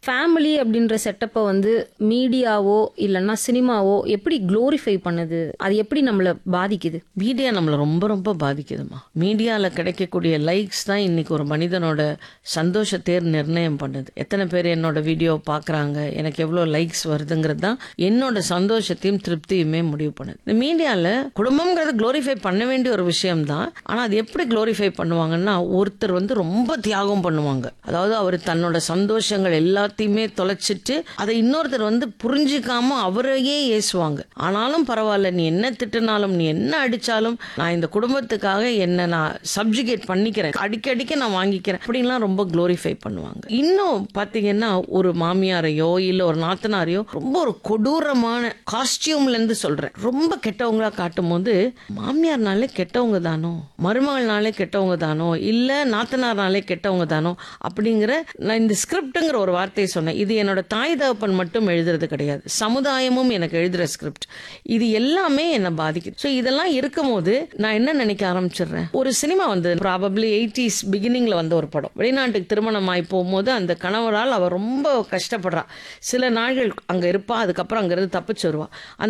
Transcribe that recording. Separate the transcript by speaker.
Speaker 1: family அப்படின்ற செட்டப்பை வந்து மீடியாவோ இல்லைன்னா சினிமாவோ எப்படி க்ளோரிஃபை பண்ணுது அது எப்படி நம்மளை பாதிக்குது
Speaker 2: மீடியா நம்மளை ரொம்ப ரொம்ப பாதிக்குதுமா மீடியாவில் கிடைக்கக்கூடிய லைக்ஸ் தான் இன்னைக்கு ஒரு மனிதனோட சந்தோஷத்தை நிர்ணயம் பண்ணுது எத்தனை பேர் என்னோட வீடியோ பார்க்குறாங்க எனக்கு எவ்வளோ லைக்ஸ் வருதுங்கிறது தான் என்னோட சந்தோஷத்தையும் திருப்தியுமே முடிவு பண்ணுது இந்த மீடியாவில் குடும்பம்ங்கிறது க்ளோரிஃபை பண்ண வேண்டிய ஒரு விஷயம் தான் ஆனால் அது எப்படி க்ளோரிஃபை பண்ணுவாங்கன்னா ஒருத்தர் வந்து ரொம்ப தியாகம் பண்ணுவாங்க அதாவது அவர் தன்னோட சந்தோஷங்கள் எல்லாத்தையுமே தொலைச்சிட்டு அதை இன்னொருத்தர் வந்து புரிஞ்சிக்காம அவரையே ஏசுவாங்க ஆனாலும் பரவாயில்ல நீ என்ன திட்டினாலும் நீ என்ன அடிச்சாலும் நான் இந்த குடும்பத்துக்காக என்ன நான் சப்ஜுகேட் பண்ணிக்கிறேன் அடிக்கடிக்க நான் வாங்கிக்கிறேன் அப்படின்லாம் ரொம்ப க்ளோரிஃபை பண்ணுவாங்க இன்னும் பாத்தீங்கன்னா ஒரு மாமியாரையோ இல்ல ஒரு நாத்தனாரையோ ரொம்ப ஒரு கொடூரமான காஸ்டியூம்ல இருந்து சொல்றேன் ரொம்ப கெட்டவங்களா காட்டும் போது மாமியார்னாலே கெட்டவங்க தானோ மருமகள்னாலே கெட்டவங்க தானோ இல்ல நாத்தனார்னாலே கெட்டவங்க தானோ அப்படிங்கிற நான் இந்த ஸ்கிரிப்ட்ங்கிற ஒரு வார்த்தையை சொன்னேன் இது என்னோட தாய் தகப்பன் மட்டும் எழுதுறது கிடையாது சமுதாயமும் எனக்கு எழுதுற ஸ்கிரிப்ட் இது எல்லாமே என்னை பாதிக்குது ஸோ இதெல்லாம் இருக்கும்போது நான் என்ன நினைக்க ஆரம்பிச்சிடுறேன் ஒரு சினிமா வந்து ப்ராபப்ளி எயிட்டிஸ் பிகினிங்ல வந்த ஒரு படம் வெளிநாட்டுக்கு திருமணம் ஆகி போகும்போது அந்த கணவரால் அவ ரொம்ப கஷ்டப்படுறா சில நாள்கள் அங்க இருப்பா அதுக்கப்புறம் அங்கிருந்து தப்பிச்சு வருவா அந்த